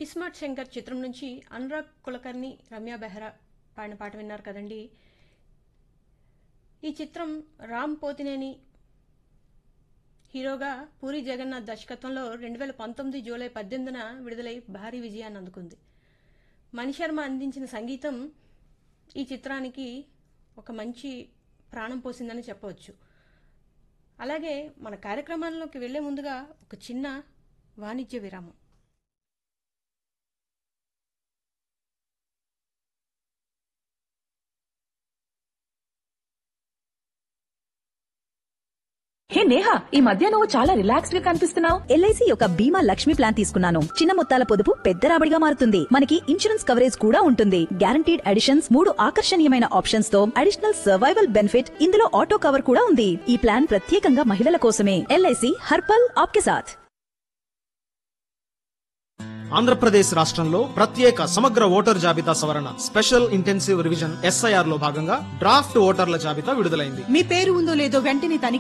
ఇస్మార్ట్ శంకర్ చిత్రం నుంచి అనురాగ్ కులకర్ణి రమ్య బెహ్రా పాడిన పాట విన్నారు కదండి ఈ చిత్రం రామ్ పోతినేని హీరోగా పూరి జగన్నాథ్ దర్శకత్వంలో రెండు వేల పంతొమ్మిది జూలై పద్దెనిమిదిన విడుదలై భారీ విజయాన్ని అందుకుంది మణిశర్మ అందించిన సంగీతం ఈ చిత్రానికి ఒక మంచి ప్రాణం పోసిందని చెప్పవచ్చు అలాగే మన కార్యక్రమాల్లోకి వెళ్లే ముందుగా ఒక చిన్న వాణిజ్య విరామం హే నేహా ఈ మధ్య నువ్వు చాలా రిలాక్స్డ్ గా కనిపిస్తున్నావు ఎల్ఐసి యొక్క బీమా లక్ష్మి ప్లాన్ తీసుకున్నాను చిన్న మొత్తాల పొదుపు పెద్ద రాబడిగా మారుతుంది మనకి ఇన్సూరెన్స్ కవరేజ్ కూడా ఉంటుంది గ్యారంటీడ్ అడిషన్స్ మూడు ఆకర్షణీయమైన ఆప్షన్స్ తో అడిషనల్ సర్వైవల్ బెనిఫిట్ ఇందులో ఆటో కవర్ కూడా ఉంది ఈ ప్లాన్ ప్రత్యేకంగా మహిళల కోసమే ఎల్ఐసి హర్పల్ ఆప్కే సాథ్ ఆంధ్రప్రదేశ్ రాష్ట్రంలో ప్రత్యేక సమగ్ర ఓటర్ జాబితా సవరణ స్పెషల్ ఇంటెన్సివ్ రివిజన్ ఎస్ఐఆర్ లో భాగంగా డ్రాఫ్ట్ ఓటర్ల జాబితా విడుదలైంది మీ పేరు ఉందో లేదో వెంటనే తనిఖీ